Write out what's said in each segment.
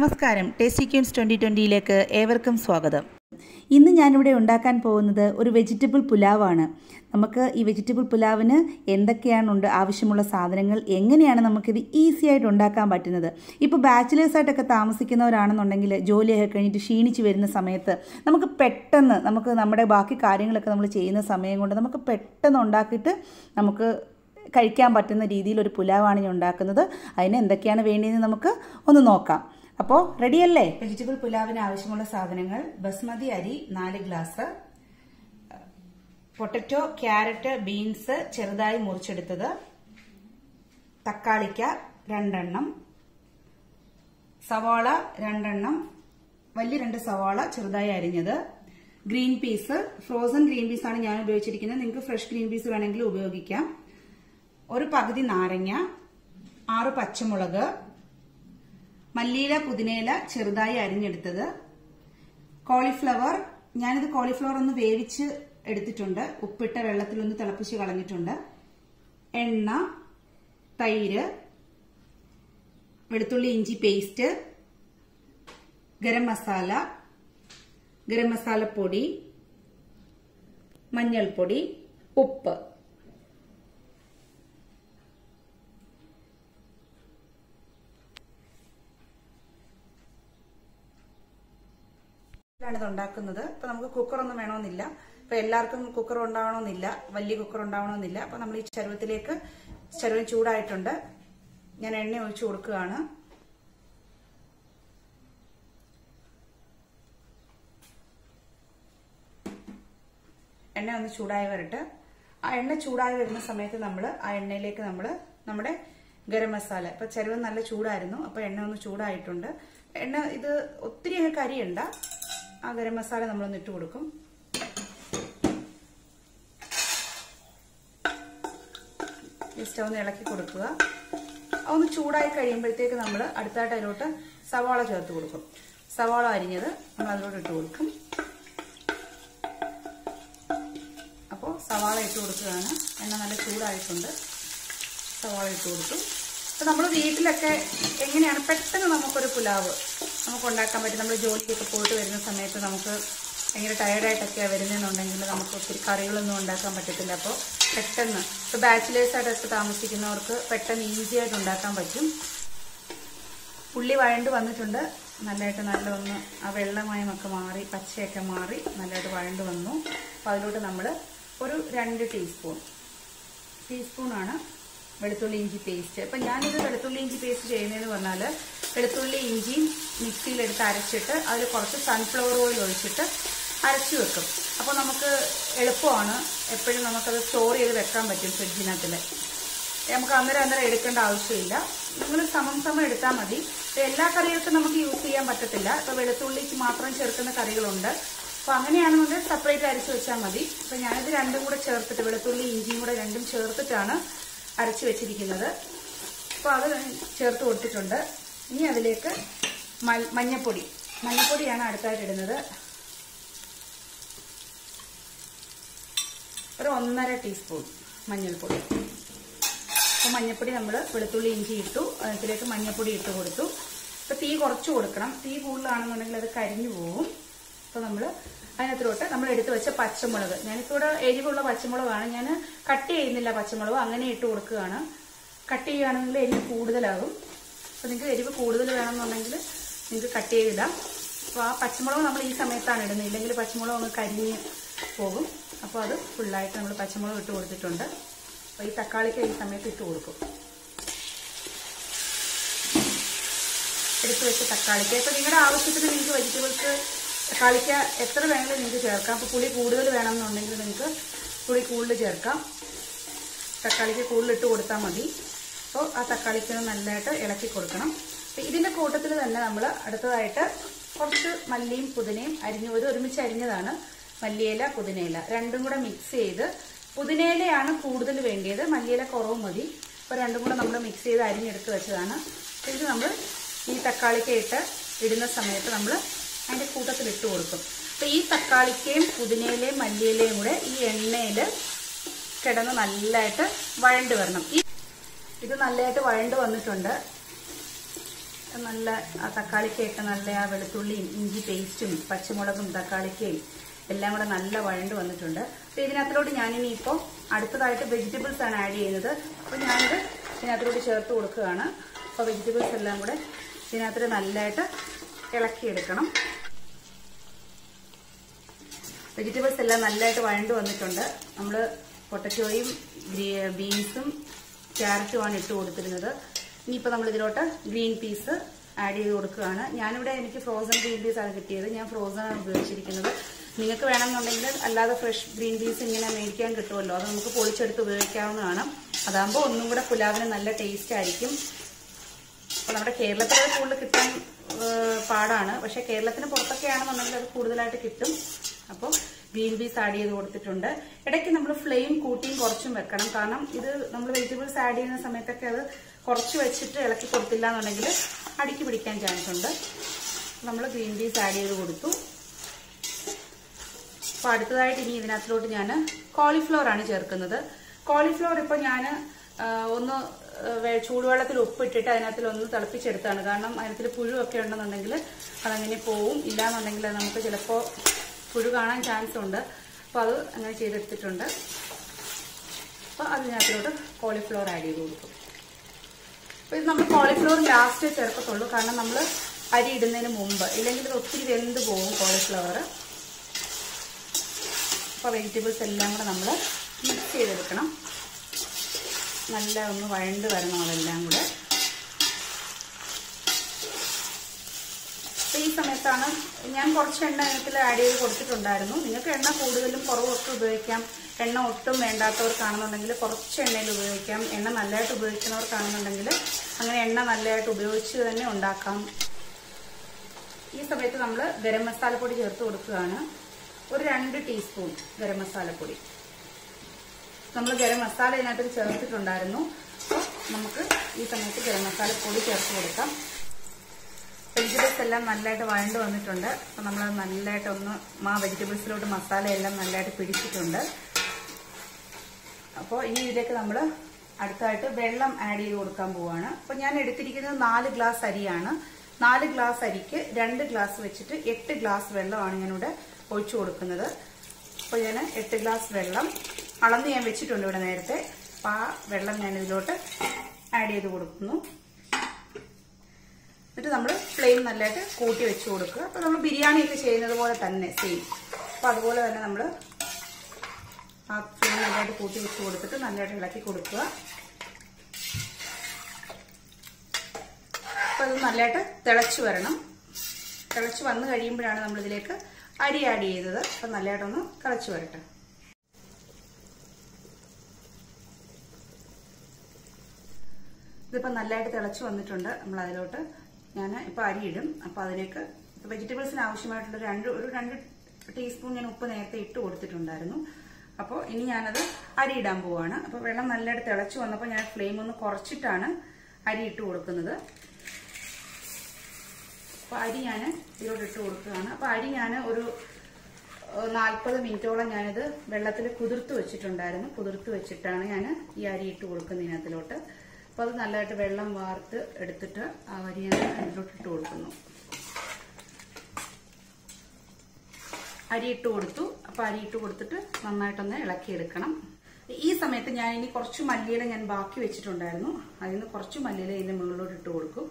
നമസ്കാരം ടേസ്റ്റി ക്യൂൻസ് ട്വൻ്റി ട്വൻ്റിയിലേക്ക് ഏവർക്കും സ്വാഗതം ഇന്ന് ഞാനിവിടെ ഉണ്ടാക്കാൻ പോകുന്നത് ഒരു വെജിറ്റബിൾ പുലാവാണ് നമുക്ക് ഈ വെജിറ്റബിൾ പുലാവിന് എന്തൊക്കെയാണ് ഉണ്ട് ആവശ്യമുള്ള സാധനങ്ങൾ എങ്ങനെയാണ് നമുക്കിത് ഈസി ആയിട്ട് ഉണ്ടാക്കാൻ പറ്റുന്നത് ഇപ്പോൾ ബാച്ചിലേഴ്സായിട്ടൊക്കെ താമസിക്കുന്നവരാണെന്നുണ്ടെങ്കിൽ ജോലിയൊക്കെ കഴിഞ്ഞിട്ട് ക്ഷീണിച്ച് വരുന്ന സമയത്ത് നമുക്ക് പെട്ടെന്ന് നമുക്ക് നമ്മുടെ ബാക്കി കാര്യങ്ങളൊക്കെ നമ്മൾ ചെയ്യുന്ന സമയം കൊണ്ട് നമുക്ക് പെട്ടെന്ന് ഉണ്ടാക്കിയിട്ട് നമുക്ക് കഴിക്കാൻ പറ്റുന്ന രീതിയിൽ ഒരു പുലാവാണ് ഞാൻ ഉണ്ടാക്കുന്നത് അതിന് എന്തൊക്കെയാണ് വേണ്ടതെന്ന് നമുക്ക് ഒന്ന് നോക്കാം അപ്പോൾ റെഡിയല്ലേ വെജിറ്റബിൾ പുലാവിന് ആവശ്യമുള്ള സാധനങ്ങൾ ബസ്മതി അരി നാല് ഗ്ലാസ് പൊട്ടറ്റോ ക്യാരറ്റ് ബീൻസ് ചെറുതായി മുറിച്ചെടുത്തത് തക്കാളിക്ക രണ്ടെണ്ണം സവാള രണ്ടെണ്ണം വലിയ രണ്ട് സവാള ചെറുതായി അരിഞ്ഞത് green peas frozen green peas ആണ് ഞാൻ ഉപയോഗിച്ചിരിക്കുന്നത് നിങ്ങൾക്ക് ഫ്രഷ് ഗ്രീൻ പീസ് വേണമെങ്കിൽ ഉപയോഗിക്കാം ഒരു പകുതി നാരങ്ങ ആറ് പച്ചമുളക് മല്ലിയില പുതിനയില ചെറുതായി അരിഞ്ഞെടുത്തത് കോളിഫ്ലവർ ഞാനിത് കോളിഫ്ലവർ ഒന്ന് വേവിച്ച് എടുത്തിട്ടുണ്ട് ഉപ്പിട്ട വെള്ളത്തിൽ ഒന്ന് തിളപ്പിച്ച് കളഞ്ഞിട്ടുണ്ട് എണ്ണ തൈര് വെളുത്തുള്ളി ഇഞ്ചി പേസ്റ്റ് ഗരം മസാല ഗരം മസാലപ്പൊടി മഞ്ഞൾപ്പൊടി ഉപ്പ് ാണ് ഇത് ഉണ്ടാക്കുന്നത് ഇപ്പൊ നമുക്ക് കുക്കറൊന്നും വേണമെന്നില്ല ഇപ്പൊ എല്ലാവർക്കും കുക്കർ ഉണ്ടാവണമെന്നില്ല വലിയ കുക്കർ ഉണ്ടാവണമെന്നില്ല അപ്പൊ നമ്മൾ ഈ ചരുവത്തിലേക്ക് ചരുവം ചൂടായിട്ടുണ്ട് ഞാൻ എണ്ണ ഒഴിച്ചു കൊടുക്കുകയാണ് എണ്ണ ഒന്ന് ചൂടായി വരട്ടെ ആ എണ്ണ ചൂടായി വരുന്ന സമയത്ത് നമ്മൾ ആ എണ്ണയിലേക്ക് നമ്മൾ നമ്മുടെ ഗരം മസാല ഇപ്പൊ ചരുവം നല്ല ചൂടായിരുന്നു അപ്പൊ എണ്ണ ഒന്ന് ചൂടായിട്ടുണ്ട് എണ്ണ ഇത് ഒത്തിരി അങ്ങ് കരിയണ്ട ആ ഗരം മസാല നമ്മളൊന്ന് ഇട്ട് കൊടുക്കും ജസ്റ്റ് ഒന്ന് ഇളക്കി കൊടുക്കുക ഒന്ന് ചൂടായി കഴിയുമ്പോഴത്തേക്ക് നമ്മൾ അടുത്തായിട്ട് അതിലോട്ട് സവാള ചേർത്ത് കൊടുക്കും സവാള അരിഞ്ഞത് നമ്മൾ അതിലോട്ട് ഇട്ട് കൊടുക്കും അപ്പോൾ സവാള ഇട്ട് കൊടുക്കുകയാണ് എണ്ണ നല്ല ചൂടായിട്ടുണ്ട് സവാള ഇട്ട് കൊടുത്തു അപ്പോൾ നമ്മൾ വീട്ടിലൊക്കെ എങ്ങനെയാണ് പെട്ടെന്ന് നമുക്കൊരു പുലാവ് നമുക്ക് ഉണ്ടാക്കാൻ പറ്റും നമ്മൾ ജോലിക്കൊക്കെ പോയിട്ട് വരുന്ന സമയത്ത് നമുക്ക് ഭയങ്കര ടയർഡായിട്ടൊക്കെയാണ് വരുന്നതെന്നുണ്ടെങ്കിൽ നമുക്ക് ഒത്തിരി കറികളൊന്നും ഉണ്ടാക്കാൻ പറ്റത്തില്ല അപ്പോൾ പെട്ടെന്ന് ഇപ്പോൾ ബാച്ചിലേഴ്സായിട്ടൊക്കെ താമസിക്കുന്നവർക്ക് പെട്ടെന്ന് ഈസി ആയിട്ട് ഉണ്ടാക്കാൻ പറ്റും ഉള്ളി വഴണ്ട് വന്നിട്ടുണ്ട് നല്ലതായിട്ട് നല്ല ഒന്ന് ആ വെള്ളമയമൊക്കെ മാറി പച്ചയൊക്കെ മാറി നല്ലതായിട്ട് വഴണ്ട് വന്നു അപ്പോൾ അതിലോട്ട് നമ്മൾ ഒരു രണ്ട് ടീസ്പൂൺ ടീസ്പൂണാണ് വെളുത്തുള്ളി ഇഞ്ചി പേസ്റ്റ് അപ്പം ഞാനിത് വെളുത്തുള്ളി ഇഞ്ചി പേസ്റ്റ് ചെയ്യുന്നതെന്ന് പറഞ്ഞാൽ വെളുത്തുള്ളി ഇഞ്ചിയും മിക്സിയിലെടുത്ത് അരച്ചിട്ട് അതിൽ കുറച്ച് സൺഫ്ലവർ ഓയിൽ ഒഴിച്ചിട്ട് അരച്ചു വെക്കും അപ്പോൾ നമുക്ക് എളുപ്പമാണ് എപ്പോഴും നമുക്കത് സ്റ്റോർ ചെയ്ത് വെക്കാൻ പറ്റും ഫ്രിഡ്ജിനകത്തിൽ നമുക്ക് അന്നേരം അന്നേരം എടുക്കേണ്ട ആവശ്യമില്ല നിങ്ങൾ സമം സമം എടുത്താൽ മതി എല്ലാ കറികൾക്കും നമുക്ക് യൂസ് ചെയ്യാൻ പറ്റത്തില്ല ഇപ്പോൾ വെളുത്തുള്ളിക്ക് മാത്രം ചേർക്കുന്ന കറികളുണ്ട് അപ്പോൾ അങ്ങനെയാണെന്നുണ്ടെങ്കിൽ സെപ്പറേറ്റ് അരച്ച് വെച്ചാൽ മതി അപ്പോൾ ഞാനിത് രണ്ടും കൂടെ ചേർത്തിട്ട് വെളുത്തുള്ളി ഇഞ്ചിയും കൂടെ രണ്ടും ചേർത്തിട്ടാണ് അരച്ച് വെച്ചിരിക്കുന്നത് അപ്പോൾ അത് ചേർത്ത് കൊടുത്തിട്ടുണ്ട് ഇനി അതിലേക്ക് മഞ്ഞപ്പൊടി മഞ്ഞപ്പൊടിയാണ് അടുത്തായിട്ട് ഇടുന്നത് ഒരു ഒന്നര ടീസ്പൂൺ മഞ്ഞൾപ്പൊടി അപ്പോൾ മഞ്ഞൾപ്പൊടി നമ്മൾ വെളുത്തുള്ളി ഇഞ്ചി ഇട്ടു അതിലേക്ക് മഞ്ഞൾപ്പൊടി ഇട്ട് കൊടുത്തു അപ്പോൾ തീ കുറച്ച് കൊടുക്കണം തീ കൂടുതലാണെന്നുണ്ടെങ്കിൽ അത് കരിഞ്ഞു പോകും അപ്പോൾ നമ്മൾ അതിനകത്തോട്ട് നമ്മൾ എടുത്തു വെച്ച പച്ചമുളക് ഞാനിപ്പോൾ ഇവിടെ എരിവുള്ള പച്ചമുളകാണ് ഞാൻ കട്ട് ചെയ്യുന്നില്ല പച്ചമുളക് അങ്ങനെ ഇട്ട് കൊടുക്കുകയാണ് കട്ട് ചെയ്യുകയാണെങ്കിൽ എരിവ് കൂടുതലാകും അപ്പോൾ നിങ്ങൾക്ക് എരിവ് കൂടുതൽ വേണമെന്നുണ്ടെങ്കിൽ നിങ്ങൾക്ക് കട്ട് ചെയ്തിടാം അപ്പോൾ ആ പച്ചമുളക് നമ്മൾ ഈ സമയത്താണ് ഇടുന്നത് ഇല്ലെങ്കിൽ പച്ചമുളക് ഒന്ന് കരിഞ്ഞ് പോകും അപ്പോൾ അത് ഫുള്ളായിട്ട് നമ്മൾ പച്ചമുളക് ഇട്ട് കൊടുത്തിട്ടുണ്ട് അപ്പോൾ ഈ തക്കാളിക്ക് ഈ സമയത്ത് ഇട്ട് കൊടുക്കും എടുത്തു വെച്ച തക്കാളിക്ക് അപ്പോൾ നിങ്ങളുടെ ആവശ്യത്തിന് നിങ്ങൾക്ക് വെജിറ്റബിൾസ് തക്കാളിക്ക എത്ര വേണമെങ്കിലും നിങ്ങൾക്ക് ചേർക്കാം അപ്പോൾ പുളി കൂടുതൽ വേണമെന്നുണ്ടെങ്കിൽ നിങ്ങൾക്ക് പുളി കൂടുതൽ ചേർക്കാം തക്കാളിക്ക് കൂടുതൽ ഇട്ട് കൊടുത്താൽ മതി അപ്പോൾ ആ തക്കാളിക്ക് നല്ലതായിട്ട് ഇളക്കി കൊടുക്കണം അപ്പോൾ ഇതിൻ്റെ കൂട്ടത്തിൽ തന്നെ നമ്മൾ അടുത്തതായിട്ട് കുറച്ച് മല്ലിയും പുതിനയും അരിഞ്ഞ് ഒരു ഒരുമിച്ച് അരിഞ്ഞതാണ് മല്ലിയില പുതിനയില രണ്ടും കൂടെ മിക്സ് ചെയ്ത് പുതിനയിലയാണ് കൂടുതൽ വേണ്ടിയത് മല്ലിയില കുറവ് മതി അപ്പോൾ രണ്ടും കൂടെ നമ്മൾ മിക്സ് ചെയ്ത് അരിഞ്ഞെടുത്ത് വെച്ചതാണ് ഇത് നമ്മൾ ഈ തക്കാളിക്ക ഇട്ട് ഇടുന്ന സമയത്ത് നമ്മൾ അതിൻ്റെ കൂട്ടത്തിൽ ഇട്ട് കൊടുക്കും അപ്പോൾ ഈ തക്കാളിക്കയും പുതിനയിലയും മല്ലിയിലയും കൂടെ ഈ എണ്ണയിൽ കിടന്ന് നല്ലതായിട്ട് വഴണ്ട് വരണം ഈ ഇത് നല്ലതായിട്ട് വഴണ്ട് വന്നിട്ടുണ്ട് നല്ല ആ തക്കാളിക്കയൊക്കെ നല്ല ആ വെളുത്തുള്ളിയും ഇഞ്ചി പേസ്റ്റും പച്ചമുളകും തക്കാളിക്കയും എല്ലാം കൂടെ നല്ല വഴണ്ട് വന്നിട്ടുണ്ട് അപ്പോൾ ഇതിനകത്തിലോട്ട് ഞാനിനി ഇപ്പോൾ അടുത്തതായിട്ട് വെജിറ്റബിൾസ് ആണ് ആഡ് ചെയ്യുന്നത് അപ്പോൾ ഞാനിത് ഇതിനകത്തിലോട്ട് ചേർത്ത് കൊടുക്കുകയാണ് അപ്പോൾ വെജിറ്റബിൾസ് എല്ലാം കൂടെ ഇതിനകത്ത് നല്ലതായിട്ട് ഇളക്കിയെടുക്കണം വെജിറ്റബിൾസ് എല്ലാം നല്ലതായിട്ട് വഴണ്ട് വന്നിട്ടുണ്ട് നമ്മൾ പൊട്ടറ്റോയും ബീൻസും ക്യാരറ്റുമാണ് ഇട്ട് കൊടുത്തിരുന്നത് ഇനിയിപ്പോൾ നമ്മൾ ഇതിലോട്ട് ഗ്രീൻ പീസ് ആഡ് ചെയ്ത് കൊടുക്കുകയാണ് ഞാനിവിടെ എനിക്ക് ഫ്രോസൺ ഗ്രീൻ പീസ് ആണ് കിട്ടിയത് ഞാൻ ഫ്രോസൺ ആണ് ഉപയോഗിച്ചിരിക്കുന്നത് നിങ്ങൾക്ക് വേണമെന്നുണ്ടെങ്കിൽ അല്ലാതെ ഫ്രഷ് ഗ്രീൻ പീസ് ഇങ്ങനെ മേടിക്കാൻ കിട്ടുമല്ലോ അത് നമുക്ക് പൊളിച്ചെടുത്ത് ഉപയോഗിക്കാവുന്നതാണ് അതാകുമ്പോൾ ഒന്നും കൂടെ പുലാവിന് നല്ല ടേസ്റ്റ് ആയിരിക്കും അപ്പോൾ നമ്മുടെ കേരളത്തിൽ അത് കൂടുതൽ കിട്ടാൻ ഏഹ്, പാടാണ് പക്ഷേ കേരളത്തിന് പുറത്തൊക്കെ ആണെന്നുണ്ടെങ്കിൽ അത് കൂടുതലായിട്ട് കിട്ടും അപ്പോൾ ഗ്രീൻ പീസ് ആഡ് ചെയ്ത് കൊടുത്തിട്ടുണ്ട് ഇടയ്ക്ക് നമ്മൾ ഫ്ലെയിം കൂട്ടിയും കുറച്ചും വെക്കണം കാരണം ഇത് നമ്മൾ വെജിറ്റബിൾസ് ആഡ് ചെയ്യുന്ന സമയത്തൊക്കെ അത് കുറച്ച് വെച്ചിട്ട് ഇളക്കി കൊടുത്തില്ല എന്നുണ്ടെങ്കിൽ അടിക്ക് പിടിക്കാൻ ചാൻസ് ഉണ്ട് നമ്മൾ ഗ്രീൻ പീസ് ആഡ് ചെയ്ത് കൊടുത്തു അപ്പോൾ അടുത്തതായിട്ട് ഇനി ഇതിനകത്തിലോട്ട് ഞാൻ കോളിഫ്ലവർ ആണ് ചേർക്കുന്നത് കോളിഫ്ലവർ ഇപ്പോൾ ഞാൻ ഒന്ന് ആ, വെ- ചൂടുവെള്ളത്തിൽ ഉപ്പിട്ടിട്ട് അതിനകത്തിൽ ഒന്ന് തിളപ്പിച്ചെടുത്താണ് കാരണം അതിനകത്തിൽ പുഴുവൊക്കെ ഉണ്ടെന്നുണ്ടെങ്കിൽ അതങ്ങനെ പോവും ഇല്ലാന്നുണ്ടെങ്കിൽ അത് നമുക്ക് ചിലപ്പോൾ പുഴു കാണാൻ ചാൻസ് ഉണ്ട് അപ്പോൾ അത് അങ്ങനെ ചെയ്തെടുത്തിട്ടുണ്ട് അപ്പോൾ അതിനകത്തിലോട്ട് കോളിഫ്ലവർ ആഡ് ചെയ്ത് കൊടുക്കും അപ്പോൾ ഇത് നമ്മൾ കോളിഫ്ലവർ ലാസ്റ്റ് ചേർക്കത്തുള്ളൂ കാരണം നമ്മൾ അരി ഇടുന്നതിന് മുമ്പ് ഇല്ലെങ്കിൽ ഇത് ഒത്തിരി വെന്ത് പോകും കോളിഫ്ലവർ അപ്പോൾ വെജിറ്റബിൾസ് എല്ലാം കൂടെ നമ്മൾ മിക്സ് ചെയ്തെടുക്കണം നല്ല ഒന്ന് വഴണ്ട് വരണം അതെല്ലാം കൂടെ അപ്പോൾ ഈ സമയത്താണ് ഞാൻ കുറച്ച് എണ്ണ ഇതിനകത്തിൽ ആഡ് ചെയ്ത് കൊടുത്തിട്ടുണ്ടായിരുന്നു നിങ്ങൾക്ക് എണ്ണ കൂടുതലും കുറവൊക്കെ ഉപയോഗിക്കാം എണ്ണ ഒട്ടും വേണ്ടാത്തവർക്കാണെന്നുണ്ടെങ്കിൽ കുറച്ച് എണ്ണയിൽ ഉപയോഗിക്കാം എണ്ണ നല്ലതായിട്ട് ഉപയോഗിക്കുന്നവർക്കാണെന്നുണ്ടെങ്കിൽ അങ്ങനെ എണ്ണ നല്ലതായിട്ട് ഉപയോഗിച്ച് തന്നെ ഉണ്ടാക്കാം ഈ സമയത്ത് നമ്മൾ ഗരം മസാലപ്പൊടി ചേർത്ത് കൊടുക്കുകയാണ് ഒരു രണ്ട് ടീസ്പൂൺ ഗരം മസാലപ്പൊടി നമ്മൾ ഗരം മസാല ഇതിനകത്ത് ചേർത്തിട്ടുണ്ടായിരുന്നു അപ്പോൾ നമുക്ക് ഈ സമയത്ത് ഗരം മസാലപ്പൊടി ചേർത്ത് കൊടുക്കാം വെജിറ്റബിൾസ് എല്ലാം നല്ലതായിട്ട് വഴണ്ട് വന്നിട്ടുണ്ട് അപ്പോൾ നമ്മൾ നല്ലതായിട്ട് ഒന്ന് ആ വെജിറ്റബിൾസിലോട്ട് മസാല എല്ലാം നല്ലതായിട്ട് പിടിച്ചിട്ടുണ്ട് അപ്പോൾ ഇനി ഇതിലേക്ക് നമ്മൾ അടുത്തായിട്ട് വെള്ളം ആഡ് ചെയ്ത് കൊടുക്കാൻ പോവാണ് അപ്പോൾ ഞാൻ എടുത്തിരിക്കുന്നത് നാല് ഗ്ലാസ് അരിയാണ് നാല് ഗ്ലാസ് അരിക്ക് രണ്ട് ഗ്ലാസ് വെച്ചിട്ട് എട്ട് ഗ്ലാസ് വെള്ളമാണ് ഞാനിവിടെ ഒഴിച്ചു കൊടുക്കുന്നത് അപ്പോൾ ഞാൻ എട്ട് ഗ്ലാസ് വെള്ളം അളന്ന് ഞാൻ വെച്ചിട്ടുണ്ട് ഇവിടെ നേരത്തെ അപ്പോൾ ആ വെള്ളം ഞാൻ ഇതിലോട്ട് ആഡ് ചെയ്ത് കൊടുക്കുന്നു എന്നിട്ട് നമ്മൾ ഫ്ലെയിം നല്ലതായിട്ട് കൂട്ടി വെച്ച് കൊടുക്കുക അപ്പോൾ നമ്മൾ ബിരിയാണിയൊക്കെ ചെയ്യുന്നത് പോലെ തന്നെ സെയിം അപ്പോൾ അതുപോലെ തന്നെ നമ്മൾ ആ ഫ്ലെയിം നല്ലതായിട്ട് കൂട്ടി വെച്ച് കൊടുത്തിട്ട് നല്ലതായിട്ട് ഇളക്കി കൊടുക്കുക അപ്പോൾ അത് നല്ലതായിട്ട് തിളച്ച് വരണം തിളച്ച് വന്നു കഴിയുമ്പോഴാണ് നമ്മൾ ഇതിലേക്ക് അരി ആഡ് ചെയ്തത് അപ്പം നല്ലതായിട്ടൊന്ന് തിളച്ച് വരട്ടെ ഇതിപ്പോൾ നല്ലതായിട്ട് തിളച്ച് വന്നിട്ടുണ്ട് നമ്മൾ അതിലോട്ട് ഞാൻ ഇപ്പോൾ അരി ഇടും അപ്പോൾ അതിലേക്ക് വെജിറ്റബിൾസിന് ആവശ്യമായിട്ടുള്ള രണ്ട് ഒരു രണ്ട് ടീസ്പൂൺ ഞാൻ ഉപ്പ് നേരത്തെ ഇട്ട് കൊടുത്തിട്ടുണ്ടായിരുന്നു അപ്പോൾ ഇനി ഞാനത് അരി ഇടാൻ പോവാണ് അപ്പോൾ വെള്ളം നല്ലതായിട്ട് തിളച്ച് വന്നപ്പോൾ ഞാൻ ഫ്ലെയിം ഒന്ന് കുറച്ചിട്ടാണ് അരി ഇട്ട് കൊടുക്കുന്നത് അപ്പോൾ അരി ഞാൻ ഇതിലോട്ട് ഇട്ട് കൊടുക്കുകയാണ് അപ്പോൾ അരി ഞാൻ ഒരു നാൽപ്പത് മിനിറ്റോളം ഞാനിത് വെള്ളത്തിൽ കുതിർത്ത് വെച്ചിട്ടുണ്ടായിരുന്നു കുതിർത്ത് വെച്ചിട്ടാണ് ഞാൻ ഈ അരി ഇട്ട് കൊടുക്കുന്നത് ഇതിനകത്തിലോട്ട് അപ്പോൾ അത് നല്ലതായിട്ട് വെള്ളം വാർത്ത് എടുത്തിട്ട് ആ അരി ഞാൻ അതിലോട്ട് ഇട്ട് കൊടുക്കുന്നു അരി ഇട്ട് കൊടുത്തു അപ്പോൾ അരി ഇട്ട് കൊടുത്തിട്ട് നന്നായിട്ടൊന്ന് ഇളക്കിയെടുക്കണം ഈ സമയത്ത് ഞാൻ ഇനി കുറച്ച് മല്ലിയില ഞാൻ ബാക്കി വെച്ചിട്ടുണ്ടായിരുന്നു അതിൽ നിന്ന് കുറച്ച് മല്ലിയില ഇതിന്റെ മുകളിലോട്ട് ഇട്ട് കൊടുക്കും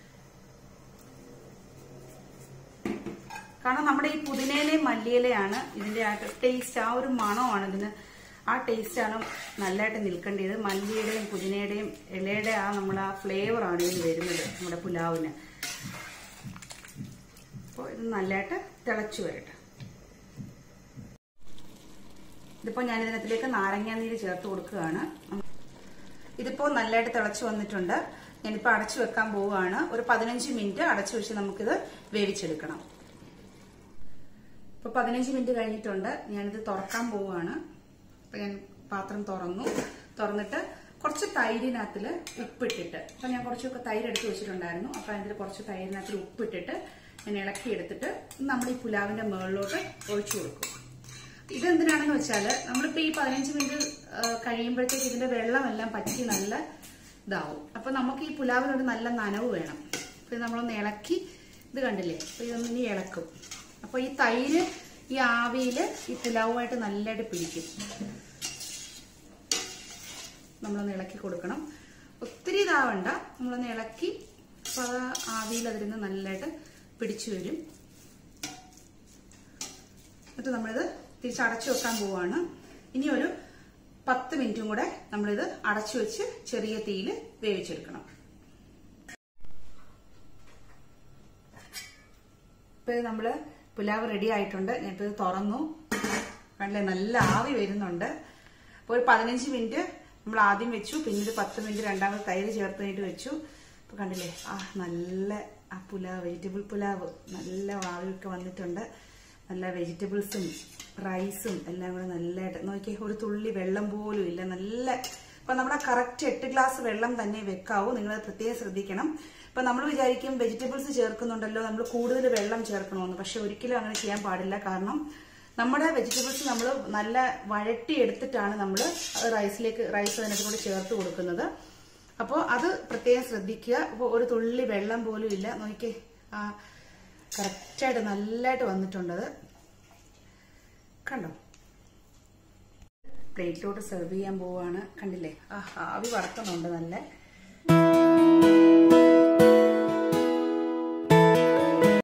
കാരണം നമ്മുടെ ഈ പുതിനയിലയും മല്ലിയിലയാണ് ഇതിന്റെ ആ ടേസ്റ്റ് ആ ഒരു മണമാണ് ഇതിന് ആ ടേസ്റ്റാണ് നല്ലതായിട്ട് നിൽക്കേണ്ടത് മല്ലിയുടെയും പുതിനയുടെയും ഇലയുടെ ആ നമ്മുടെ ആ ഫ്ലേവറാണ് ഇതിന് വരുന്നത് നമ്മുടെ പുലാവിന് അപ്പോൾ ഇത് നല്ലതായിട്ട് തിളച്ചു വരട്ടെ ഇതിപ്പോൾ ഞാൻ ഇതിനകത്തിലേക്ക് നാരങ്ങാനീര് ചേർത്ത് കൊടുക്കുകയാണ് ഇതിപ്പോൾ നല്ലതായിട്ട് തിളച്ചു വന്നിട്ടുണ്ട് ഞാനിപ്പോൾ അടച്ചു വെക്കാൻ പോവുകയാണ് ഒരു പതിനഞ്ച് മിനിറ്റ് അടച്ചു വെച്ച് നമുക്കിത് വേവിച്ചെടുക്കണം ഇപ്പൊ പതിനഞ്ച് മിനിറ്റ് കഴിഞ്ഞിട്ടുണ്ട് ഞാനിത് തുറക്കാൻ പോവുകയാണ് അപ്പൊ ഞാൻ പാത്രം തുറന്നു തുറന്നിട്ട് കുറച്ച് തൈരിനകത്തിൽ ഉപ്പിട്ടിട്ട് അപ്പൊ ഞാൻ കുറച്ചൊക്കെ തൈര് എടുത്ത് വെച്ചിട്ടുണ്ടായിരുന്നു അപ്പൊ അതിൽ കുറച്ച് തൈരിനകത്തിൽ ഉപ്പിട്ടിട്ട് ഞാൻ ഇളക്കി എടുത്തിട്ട് നമ്മൾ ഈ പുലാവിന്റെ മുകളിലോട്ട് ഒഴിച്ചു കൊടുക്കും ഇതെന്തിനാണെന്ന് വെച്ചാൽ നമ്മളിപ്പോ ഈ പതിനഞ്ച് മിനിറ്റ് കഴിയുമ്പോഴത്തേക്ക് ഇതിന്റെ വെള്ളമെല്ലാം പറ്റി നല്ല ഇതാവും അപ്പൊ നമുക്ക് ഈ പുലാവിനൊരു നല്ല നനവ് വേണം അപ്പൊ ഇത് നമ്മളൊന്ന് ഇളക്കി ഇത് കണ്ടില്ലേ അപ്പൊ ഇതൊന്ന് ഇനി ഇളക്കും അപ്പൊ ഈ തൈര് ഈ ആവിയിൽ ഈ പുലാവുമായിട്ട് നല്ലതായിട്ട് പിടിക്കും നമ്മളൊന്ന് ഇളക്കി കൊടുക്കണം ഒത്തിരി ഇതാവണ്ട നമ്മളൊന്ന് ഇളക്കി അപ്പൊ അത് ആവിയിൽ അതിരുന്ന് നല്ലതായിട്ട് പിടിച്ചു വരും എന്നിട്ട് നമ്മളിത് തിരിച്ചടച്ചു വെക്കാൻ പോവാണ് ഇനി ഒരു പത്ത് മിനിറ്റും കൂടെ നമ്മളിത് അടച്ചു വെച്ച് ചെറിയ തീയിൽ വേവിച്ചെടുക്കണം ഇപ്പൊ ഇത് നമ്മള് പുലാവ് റെഡി ആയിട്ടുണ്ട് ഞാനിപ്പോ ഇത് തുറന്നു കണ്ടില്ലേ നല്ല ആവി വരുന്നുണ്ട് അപ്പൊ ഒരു പതിനഞ്ച് മിനിറ്റ് നമ്മൾ ആദ്യം വെച്ചു പിന്നെ ഒരു പത്ത് മിനിറ്റ് രണ്ടാമത് തൈര് ചേർത്തിട്ട് വെച്ചു അപ്പൊ കണ്ടില്ലേ ആ നല്ല ആ പുലാവ് വെജിറ്റബിൾ പുലാവ് നല്ല ആവിയൊക്കെ വന്നിട്ടുണ്ട് നല്ല വെജിറ്റബിൾസും റൈസും എല്ലാം കൂടെ നല്ലതായിട്ട് നോക്കിയേ ഒരു തുള്ളി വെള്ളം പോലും ഇല്ല നല്ല ഇപ്പൊ നമ്മുടെ കറക്റ്റ് എട്ട് ഗ്ലാസ് വെള്ളം തന്നെ വെക്കാവൂ നിങ്ങൾ പ്രത്യേകം ശ്രദ്ധിക്കണം ഇപ്പൊ നമ്മൾ വിചാരിക്കും വെജിറ്റബിൾസ് ചേർക്കുന്നുണ്ടല്ലോ നമ്മൾ കൂടുതൽ വെള്ളം ചേർക്കണമെന്ന് പക്ഷെ ഒരിക്കലും അങ്ങനെ ചെയ്യാൻ പാടില്ല കാരണം നമ്മുടെ വെജിറ്റബിൾസ് നമ്മൾ നല്ല വഴട്ടി എടുത്തിട്ടാണ് നമ്മൾ റൈസിലേക്ക് റൈസ് അതിനകത്ത് കൂടെ ചേർത്ത് കൊടുക്കുന്നത് അപ്പോൾ അത് പ്രത്യേകം ശ്രദ്ധിക്കുക അപ്പോൾ ഒരു തുള്ളി വെള്ളം പോലും ഇല്ല നോക്കിയേ ആ കറക്റ്റായിട്ട് നല്ലതായിട്ട് വന്നിട്ടുണ്ടത് കണ്ടോ പ്ലേറ്റിലോട്ട് സെർവ് ചെയ്യാൻ പോവാണ് കണ്ടില്ലേ ആ ആവി വറക്കുന്നുണ്ട് നല്ല